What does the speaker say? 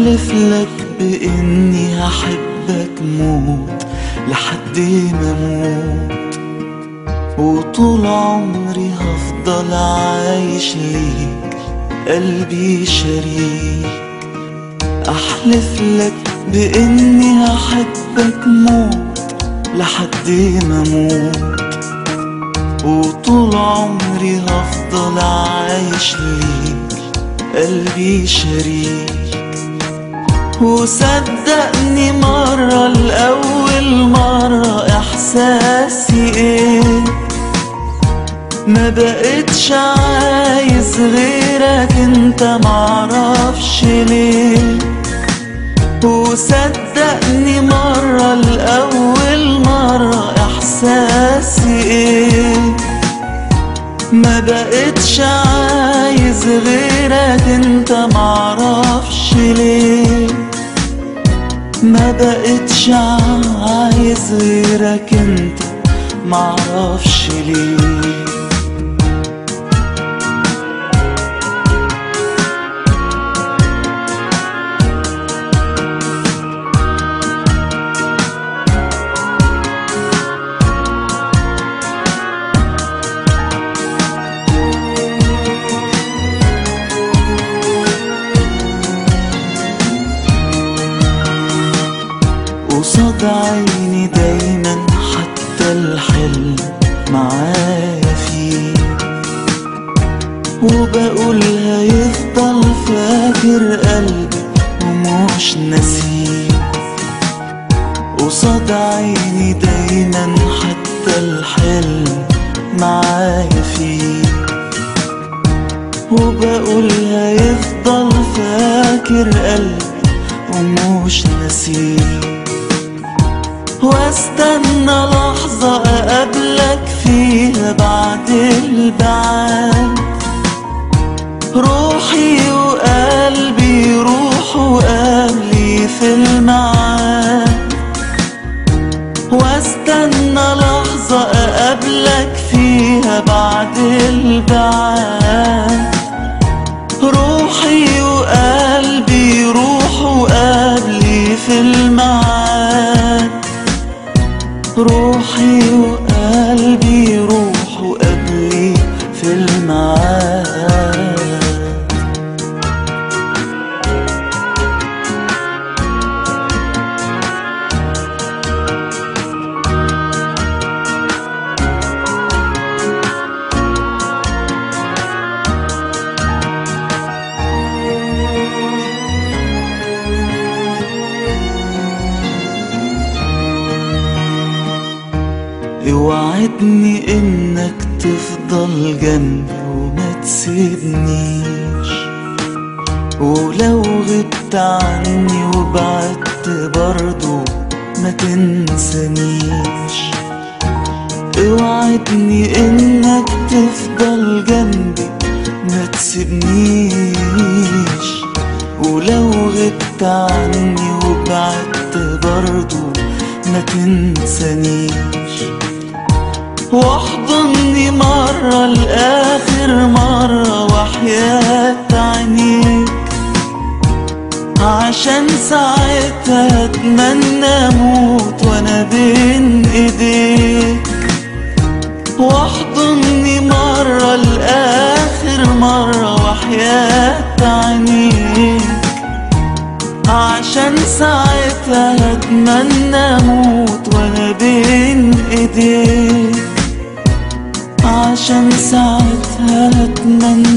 أحلف لك بإني هحبك موت لحد ما أموت وطول عمري هفضل عايش ليك قلبي شريك أحلف لك بإني هحبك موت لحد ما أموت وطول عمري هفضل عايش ليك قلبي شريك وصدقني مرة الأول مرة إحساسي إيه ما بقتش عايز غيرك انت معرفش ليه وصدقني مرة الأول مرة إحساسي إيه ما بقتش عايز غيرك انت معرفش ليه ما بقتش عايز غيرك انت معرفش ليه قصاد عيني دايما حتى الحلم معايا فيه وبقول هيفضل فاكر قلبي ومش ناسيه قصاد عيني دايما حتى الحلم معايا فيه وبقول هيفضل فاكر قلبي ومش ناسيه واستنى لحظة أقابلك فيها بعد البعاد روحي وقلبي روحوا قبلي في الميعاد واستنى لحظة أقابلك فيها بعد البعاد روحي وقلبي روحوا قبلي في الميعاد روحي وقلبي روحوا قبلي في الميعاد اوعدني انك تفضل جنبي وما تسيبنيش ولو غبت عني وبعدت برضو ما تنسانيش اوعدني انك تفضل جنبي ما تسيبنيش ولو غبت عني وبعدت برضو ما تنسانيش واحضني مرة لآخر مرة وحياة عينيك عشان ساعتها اتمنى اموت وانا بين ايديك واحضني مرة لآخر مرة وحياة عينيك عشان ساعتها اتمنى اموت وانا بين ايديك عشان ساعتها اتمنى